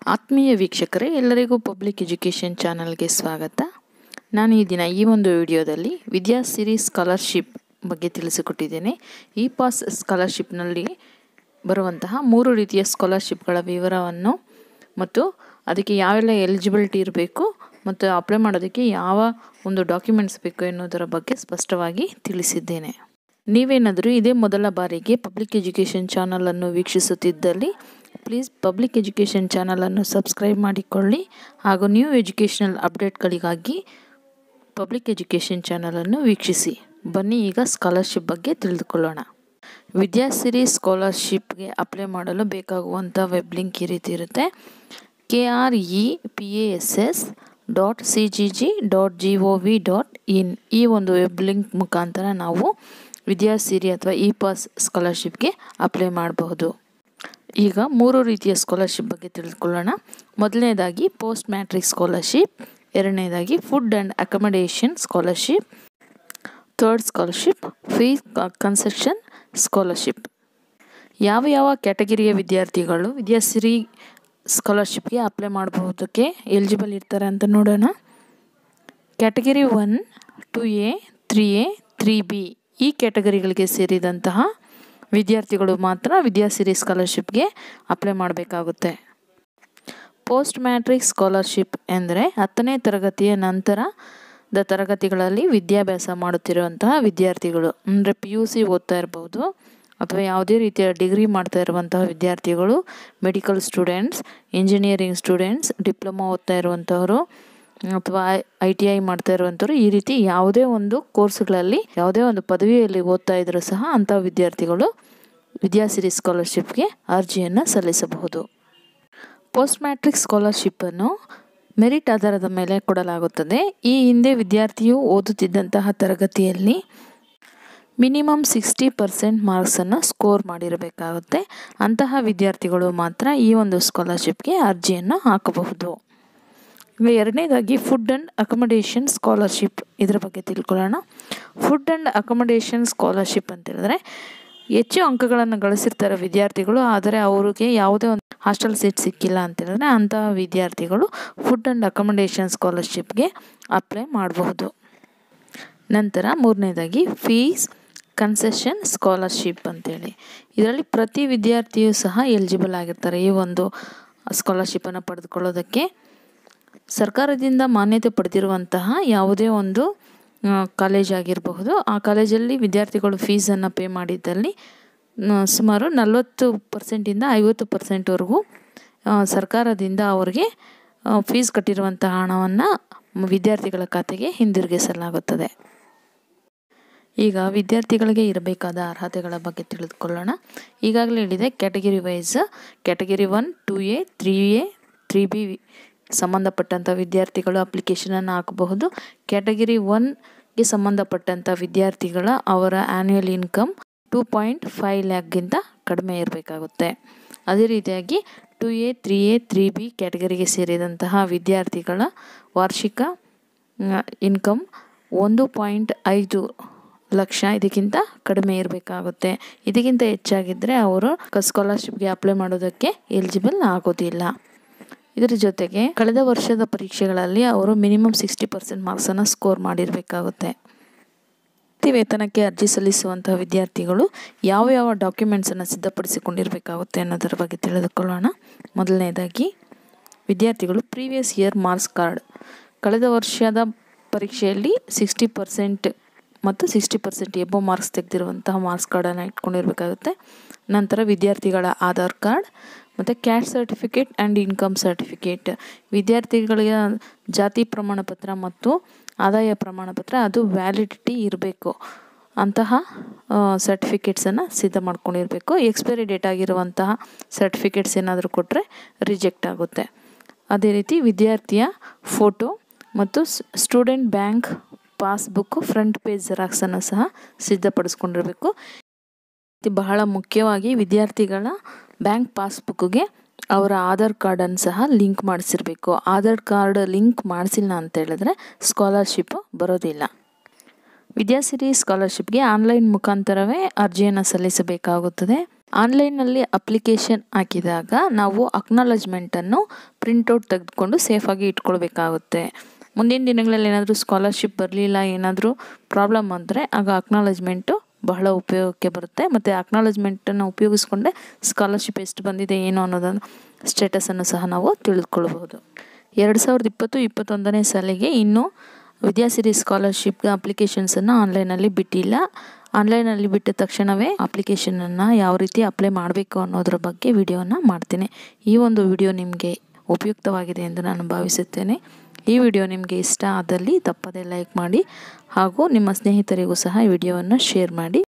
ಆತ್ಮೀಯ ವೀಕ್ಷಕರೇ ಎಲ್ಲರಿಗೂ ಪಬ್ಲಿಕ್ ಎಜುಕೇಷನ್ ಚಾನಲ್ಗೆ ಸ್ವಾಗತ ನಾನು ಈ ದಿನ ಈ ಒಂದು ವಿಡಿಯೋದಲ್ಲಿ ವಿದ್ಯಾಸಿರಿ ಸ್ಕಾಲರ್ಶಿಪ್ ಬಗ್ಗೆ ತಿಳಿಸಿಕೊಟ್ಟಿದ್ದೇನೆ ಈ ಪಾಸ್ ಸ್ಕಾಲರ್ಶಿಪ್ನಲ್ಲಿ ಬರುವಂತಹ ಮೂರು ರೀತಿಯ ಸ್ಕಾಲರ್ಶಿಪ್ಗಳ ವಿವರವನ್ನು ಮತ್ತು ಅದಕ್ಕೆ ಯಾವೆಲ್ಲ ಎಲಿಜಿಬಿಲಿಟಿ ಇರಬೇಕು ಮತ್ತು ಅಪ್ಲೈ ಮಾಡೋದಕ್ಕೆ ಯಾವ ಒಂದು ಡಾಕ್ಯುಮೆಂಟ್ಸ್ ಬೇಕು ಎನ್ನುವುದರ ಬಗ್ಗೆ ಸ್ಪಷ್ಟವಾಗಿ ತಿಳಿಸಿದ್ದೇನೆ ನೀವೇನಾದರೂ ಇದೇ ಮೊದಲ ಬಾರಿಗೆ ಪಬ್ಲಿಕ್ ಎಜುಕೇಷನ್ ಚಾನಲನ್ನು ವೀಕ್ಷಿಸುತ್ತಿದ್ದಲ್ಲಿ ಪ್ಲೀಸ್ ಪಬ್ಲಿಕ್ ಎಜುಕೇಷನ್ ಚಾನಲನ್ನು ಸಬ್ಸ್ಕ್ರೈಬ್ ಮಾಡಿಕೊಳ್ಳಿ ಹಾಗೂ ನ್ಯೂ ಎಜುಕೇಷನಲ್ ಅಪ್ಡೇಟ್ಗಳಿಗಾಗಿ ಪಬ್ಲಿಕ್ ಎಜುಕೇಷನ್ ಚಾನಲನ್ನು ವೀಕ್ಷಿಸಿ ಬನ್ನಿ ಈಗ ಸ್ಕಾಲರ್ಶಿಪ್ ಬಗ್ಗೆ ತಿಳಿದುಕೊಳ್ಳೋಣ ವಿದ್ಯಾಸಿರಿ ಸ್ಕಾಲರ್ಶಿಪ್ಗೆ ಅಪ್ಲೈ ಮಾಡಲು ಬೇಕಾಗುವಂಥ ವೆಬ್ ಲಿಂಕ್ ಈ ರೀತಿ ಇರುತ್ತೆ K R E P A S S dot C G G dot G O V dot in ಈ ಒಂದು ವೆಬ್ ಲಿಂಕ್ ಮುಖಾಂತರ ನಾವು ವಿದ್ಯಾಸಿರಿ ಅಥವಾ ಇ ಪಾಸ್ ಸ್ಕಾಲರ್ಶಿಪ್ಗೆ ಅಪ್ಲೈ ಮಾಡಬಹುದು ಈಗ ಮೂರು ರೀತಿಯ ಸ್ಕಾಲರ್ಶಿಪ್ ಬಗ್ಗೆ ತಿಳಿದುಕೊಳ್ಳೋಣ ಮೊದಲನೇದಾಗಿ ಪೋಸ್ಟ್ ಮ್ಯಾಟ್ರಿಕ್ ಸ್ಕಾಲರ್ಶಿಪ್ ಎರಡನೇದಾಗಿ food and accommodation scholarship third scholarship fee concession scholarship ಯಾವ ಯಾವ ಕ್ಯಾಟಗಿರಿಯ ವಿದ್ಯಾರ್ಥಿಗಳು ವಿದ್ಯಾಸಿರಿ ಸ್ಕಾಲರ್ಶಿಪ್ಗೆ ಅಪ್ಲೈ ಮಾಡಬಹುದಕ್ಕೆ ಎಲಿಜಿಬಲ್ ಇರ್ತಾರೆ ಅಂತ ನೋಡೋಣ category one two A three A three B ಈ ಕ್ಯಾಟಗರಿಗಳಿಗೆ ಸೇರಿದಂತಹ ವಿದ್ಯಾರ್ಥಿಗಳು ಮಾತ್ರ ವಿದ್ಯಾಸಿರಿ ಸ್ಕಾಲರ್ಶಿಪ್ಗೆ ಅಪ್ಲೈ ಮಾಡಬೇಕಾಗುತ್ತೆ ಪೋಸ್ಟ್ ಮ್ಯಾಟ್ರಿಕ್ ಸ್ಕಾಲರ್ಶಿಪ್ ಎಂದರೆ ಹತ್ತನೇ ತರಗತಿಯ ನಂತರದ ತರಗತಿಗಳಲ್ಲಿ ವಿದ್ಯಾಭ್ಯಾಸ ಮಾಡುತ್ತಿರುವಂತಹ ವಿದ್ಯಾರ್ಥಿಗಳು ಅಂದರೆ ಪಿ ಯು ಸಿ ಓದ್ತಾ ಇರ್ಬೋದು ಅಥವಾ ಯಾವುದೇ ರೀತಿಯ ಡಿಗ್ರಿ ಮಾಡ್ತಾ ಇರುವಂತಹ ವಿದ್ಯಾರ್ಥಿಗಳು medical students engineering students diploma ಓದ್ತಾ ಇರುವಂಥವರು ಅಥವಾ ಐ ಟಿ ಐ ಮಾಡ್ತಾ ಇರುವಂಥವ್ರು ಈ ರೀತಿ ಯಾವುದೇ ಒಂದು ಕೋರ್ಸ್ಗಳಲ್ಲಿ ಯಾವುದೇ ಒಂದು ಪದವಿಯಲ್ಲಿ ಓದ್ತಾ ಇದ್ದರೂ ಸಹ ಅಂಥ ವಿದ್ಯಾರ್ಥಿಗಳು ವಿದ್ಯಾಸಿರಿ ಸ್ಕಾಲರ್ಶಿಪ್ಗೆ ಅರ್ಜಿಯನ್ನು ಸಲ್ಲಿಸಬಹುದು ಪೋಸ್ಟ್ ಮ್ಯಾಟ್ರಿಕ್ ಸ್ಕಾಲರ್ಶಿಪ್ಪನ್ನು ಮೆರಿಟ್ ಆಧಾರದ ಮೇಲೆ ಕೊಡಲಾಗುತ್ತದೆ ಈ ಹಿಂದೆ ವಿದ್ಯಾರ್ಥಿಯು ಓದುತ್ತಿದ್ದಂತಹ ತರಗತಿಯಲ್ಲಿ ಮಿನಿಮಮ್ ಸಿಕ್ಸ್ಟಿ ಪರ್ಸೆಂಟ್ ಮಾರ್ಕ್ಸನ್ನು ಸ್ಕೋರ್ ಮಾಡಿರಬೇಕಾಗುತ್ತೆ ಅಂತಹ ವಿದ್ಯಾರ್ಥಿಗಳು ಮಾತ್ರ ಈ ಒಂದು ಸ್ಕಾಲರ್ಶಿಪ್ಗೆ ಅರ್ಜಿಯನ್ನು ಹಾಕಬಹುದು ಈಗ ಎರಡನೇದಾಗಿ ಫುಡ್ ಆ್ಯಂಡ್ ಅಕಮಡೇಷನ್ ಸ್ಕಾಲರ್ಶಿಪ್ ಇದರ ಬಗ್ಗೆ ತಿಳ್ಕೊಳ್ಳೋಣ ಫುಡ್ ಆ್ಯಂಡ್ ಅಕಮಡೇಷನ್ ಸ್ಕಾಲರ್ಶಿಪ್ ಅಂತ ಹೇಳಿದ್ರೆ ಹೆಚ್ಚು ಅಂಕಗಳನ್ನು ಗಳಿಸಿರ್ತಾರೆ ವಿದ್ಯಾರ್ಥಿಗಳು ಆದರೆ ಅವ್ರಿಗೆ ಯಾವುದೇ ಒಂದು ಹಾಸ್ಟೆಲ್ ಸೀಟ್ ಸಿಕ್ಕಿಲ್ಲ ಅಂತ ಹೇಳಿದ್ರೆ ಅಂತಹ ವಿದ್ಯಾರ್ಥಿಗಳು ಫುಡ್ ಆ್ಯಂಡ್ ಅಕಮಡೇಷನ್ ಸ್ಕಾಲರ್ಶಿಪ್ಗೆ ಅಪ್ಲೈ ಮಾಡಬಹುದು ನಂತರ ಮೂರನೇದಾಗಿ ಫೀಸ್ ಕನ್ಸೆಷನ್ ಸ್ಕಾಲರ್ಶಿಪ್ ಅಂತೇಳಿ ಇದರಲ್ಲಿ ಪ್ರತಿ ವಿದ್ಯಾರ್ಥಿಯೂ ಸಹ ಎಲಿಜಿಬಲ್ ಆಗಿರ್ತಾರೆ ಈ ಒಂದು ಸ್ಕಾಲರ್ಶಿಪ್ಪನ್ನು ಪಡೆದುಕೊಳ್ಳೋದಕ್ಕೆ ಸರ್ಕಾರದಿಂದ ಮಾನ್ಯತೆ ಪಡೆದಿರುವಂತಹ ಯಾವುದೇ ಒಂದು ಕಾಲೇಜ್ ಆಗಿರಬಹುದು ಆ ಕಾಲೇಜಲ್ಲಿ ವಿದ್ಯಾರ್ಥಿಗಳು ಫೀಸನ್ನು ಪೇ ಮಾಡಿದ್ದಲ್ಲಿ ಸುಮಾರು ನಲವತ್ತು ಪರ್ಸೆಂಟಿಂದ ಐವತ್ತು ಪರ್ಸೆಂಟ್ವರೆಗೂ ಸರ್ಕಾರದಿಂದ ಅವರಿಗೆ ಫೀಸ್ ಕಟ್ಟಿರುವಂತಹ ಹಣವನ್ನು ವಿದ್ಯಾರ್ಥಿಗಳ ಖಾತೆಗೆ ಹಿಂದಿರುಗಿಸಲಾಗುತ್ತದೆ ಈಗ ವಿದ್ಯಾರ್ಥಿಗಳಿಗೆ ಇರಬೇಕಾದ ಅರ್ಹತೆಗಳ ಬಗ್ಗೆ ತಿಳಿದುಕೊಳ್ಳೋಣ ಈಗಾಗಲೇ ಹೇಳಿದೆ category wise category one two A three A three B ಸಂಬಂಧಪಟ್ಟಂಥ ವಿದ್ಯಾರ್ಥಿಗಳು ಅಪ್ಲಿಕೇಶನನ್ನು ಹಾಕಬಹುದು ಕ್ಯಾಟಗಿರಿ ಒನ್ಗೆ ಸಂಬಂಧಪಟ್ಟಂಥ ವಿದ್ಯಾರ್ಥಿಗಳ ಅವರ annual income two point five ಲ್ಯಾಕ್ಗಿಂತ ಕಡಿಮೆ ಇರಬೇಕಾಗುತ್ತೆ ಅದೇ ರೀತಿಯಾಗಿ two A three A three B ಕ್ಯಾಟಗರಿಗೆ ಸೇರಿದಂತಹ ವಿದ್ಯಾರ್ಥಿಗಳ ವಾರ್ಷಿಕ ಇನ್ಕಮ್ ಒಂದು ಪಾಯಿಂಟ್ ಐದು ಲಕ್ಷ ಇದಕ್ಕಿಂತ ಕಡಿಮೆ ಇರಬೇಕಾಗುತ್ತೆ ಇದಕ್ಕಿಂತ ಹೆಚ್ಚಾಗಿದ್ದರೆ ಅವರು ಸ್ಕಾಲರ್ಶಿಪ್ಗೆ ಅಪ್ಲೈ ಮಾಡೋದಕ್ಕೆ ಎಲಿಜಿಬಲ್ ಆಗೋದಿಲ್ಲ ಇದರ ಜೊತೆಗೆ ಕಳೆದ ವರ್ಷದ ಪರೀಕ್ಷೆಗಳಲ್ಲಿ ಅವರು ಮಿನಿಮಮ್ ಸಿಕ್ಸ್ಟಿ ಪರ್ಸೆಂಟ್ ಮಾರ್ಕ್ಸನ್ನು ಸ್ಕೋರ್ ಮಾಡಿರಬೇಕಾಗುತ್ತೆ ವೃತ್ತಿ ವೇತನಕ್ಕೆ ಅರ್ಜಿ ಸಲ್ಲಿಸುವಂತಹ ವಿದ್ಯಾರ್ಥಿಗಳು ಯಾವ ಯಾವ ಡಾಕ್ಯುಮೆಂಟ್ಸನ್ನು ಸಿದ್ಧಪಡಿಸಿಕೊಂಡಿರಬೇಕಾಗುತ್ತೆ ಅನ್ನೋದರ ಬಗ್ಗೆ ತಿಳಿದುಕೊಳ್ಳೋಣ ಮೊದಲನೇದಾಗಿ ವಿದ್ಯಾರ್ಥಿಗಳು ಪ್ರೀವಿಯಸ್ ಇಯರ್ ಮಾರ್ಕ್ಸ್ ಕಾರ್ಡ್ ಕಳೆದ ವರ್ಷದ ಪರೀಕ್ಷೆಯಲ್ಲಿ ಸಿಕ್ಸ್ಟಿ ಪರ್ಸೆಂಟ್ ಮತ್ತು ಸಿಕ್ಸ್ಟಿ ಪರ್ಸೆಂಟ್ ಎಬೋ ಮಾರ್ಕ್ಸ್ ತೆಗೆದಿರುವಂತಹ ಮಾರ್ಕ್ಸ್ ಕಾರ್ಡನ್ನು ಇಟ್ಕೊಂಡಿರಬೇಕಾಗುತ್ತೆ ನಂತರ ವಿದ್ಯಾರ್ಥಿಗಳ ಆಧಾರ್ ಕಾರ್ಡ್ ಮತ್ತು caste certificate and income certificate ವಿದ್ಯಾರ್ಥಿಗಳಿಗೆ ಜಾತಿ ಪ್ರಮಾಣ ಪತ್ರ ಮತ್ತು ಆದಾಯ ಪ್ರಮಾಣ ಪತ್ರ ಅದು ವ್ಯಾಲಿಡಿಟಿ ಇರಬೇಕು ಅಂತಹ ಸರ್ಟಿಫಿಕೇಟ್ಸನ್ನು ಸಿದ್ಧ ಮಾಡ್ಕೊಂಡಿರಬೇಕು ಎಕ್ಸ್ಪೈರಿ ಡೇಟ್ ಆಗಿರುವಂತಹ ಸರ್ಟಿಫಿಕೇಟ್ಸ್ ಏನಾದರೂ ಕೊಟ್ಟರೆ ರಿಜೆಕ್ಟ್ ಆಗುತ್ತೆ ಅದೇ ರೀತಿ ವಿದ್ಯಾರ್ಥಿಯ ಫೋಟೋ ಮತ್ತು student bank passbook front page ಜೆರಾಕ್ಸನ್ನು ಸಹ ಸಿದ್ಧಪಡಿಸ್ಕೊಂಡಿರಬೇಕು ಬಹಳ ಮುಖ್ಯವಾಗಿ ವಿದ್ಯಾರ್ಥಿಗಳ ಬ್ಯಾಂಕ್ ಪಾಸ್ಬುಕ್ಗೆ ಅವರ ಆಧಾರ್ ಕಾರ್ಡನ್ನು ಸಹ ಲಿಂಕ್ ಮಾಡಿಸಿರಬೇಕು ಆಧಾರ್ ಕಾರ್ಡ್ ಲಿಂಕ್ ಮಾಡಿಸಿಲ್ಲ ಅಂತ ಹೇಳಿದ್ರೆ ಸ್ಕಾಲರ್ಶಿಪ್ ಬರೋದಿಲ್ಲ ವಿದ್ಯಾಸಿರಿ ಸ್ಕಾಲರ್ಶಿಪ್ಗೆ ಆನ್ಲೈನ್ ಮುಖಾಂತರವೇ ಅರ್ಜಿಯನ್ನು ಸಲ್ಲಿಸಬೇಕಾಗುತ್ತದೆ ಆನ್ಲೈನಲ್ಲಿ ಅಪ್ಲಿಕೇಶನ್ ಹಾಕಿದಾಗ ನಾವು ಅಕ್ನಾಲಜ್ಮೆಂಟನ್ನು ಪ್ರಿಂಟೌಟ್ ತೆಗೆದುಕೊಂಡು ಸೇಫಾಗಿ ಇಟ್ಕೊಳ್ಬೇಕಾಗುತ್ತೆ ಮುಂದಿನ ದಿನಗಳಲ್ಲಿ ಏನಾದರೂ ಸ್ಕಾಲರ್ಶಿಪ್ ಬರಲಿಲ್ಲ ಏನಾದರೂ ಪ್ರಾಬ್ಲಮ್ ಅಂದರೆ ಆಗ ಅಕ್ನಾಲಜ್ಮೆಂಟು ಬಹಳ ಉಪಯೋಗಕ್ಕೆ ಬರುತ್ತೆ ಮತ್ತು ಅಕ್ನಾಲಜ್ಮೆಂಟನ್ನು ಉಪಯೋಗಿಸ್ಕೊಂಡೆ ಸ್ಕಾಲರ್ಶಿಪ್ ಎಷ್ಟು ಬಂದಿದೆ ಏನು ಅನ್ನೋದನ್ನು ಸ್ಟೇಟಸನ್ನು ಸಹ ನಾವು ತಿಳಿದುಕೊಳ್ಬಹುದು ಎರಡು ಸಾವಿರದ ಇಪ್ಪತ್ತು ಇಪ್ಪತ್ತೊಂದನೇ ಸಾಲಿಗೆ ಇನ್ನೂ ವಿದ್ಯಾಸಿರಿ ಸ್ಕಾಲರ್ಶಿಪ್ಗೆ ಅಪ್ಲಿಕೇಶನ್ಸನ್ನು ಆನ್ಲೈನಲ್ಲಿ ಬಿಟ್ಟಿಲ್ಲ ಆನ್ಲೈನಲ್ಲಿ ಬಿಟ್ಟ ತಕ್ಷಣವೇ ಅಪ್ಲಿಕೇಶನನ್ನು ಯಾವ ರೀತಿ ಅಪ್ಲೈ ಮಾಡಬೇಕು ಅನ್ನೋದ್ರ ಬಗ್ಗೆ ವಿಡಿಯೋನ ಮಾಡ್ತೀನಿ ಈ ಒಂದು ವಿಡಿಯೋ ನಿಮಗೆ ಉಪಯುಕ್ತವಾಗಿದೆ ಎಂದು ನಾನು ಭಾವಿಸುತ್ತೇನೆ ಈ ವಿಡಿಯೋ ನಿಮಗೆ ಇಷ್ಟ ಆದಲ್ಲಿ ತಪ್ಪದೇ ಲೈಕ್ ಮಾಡಿ ಹಾಗೂ ನಿಮ್ಮ ಸ್ನೇಹಿತರಿಗೂ ಸಹ ಈ ವಿಡಿಯೋವನ್ನು ಶೇರ್ ಮಾಡಿ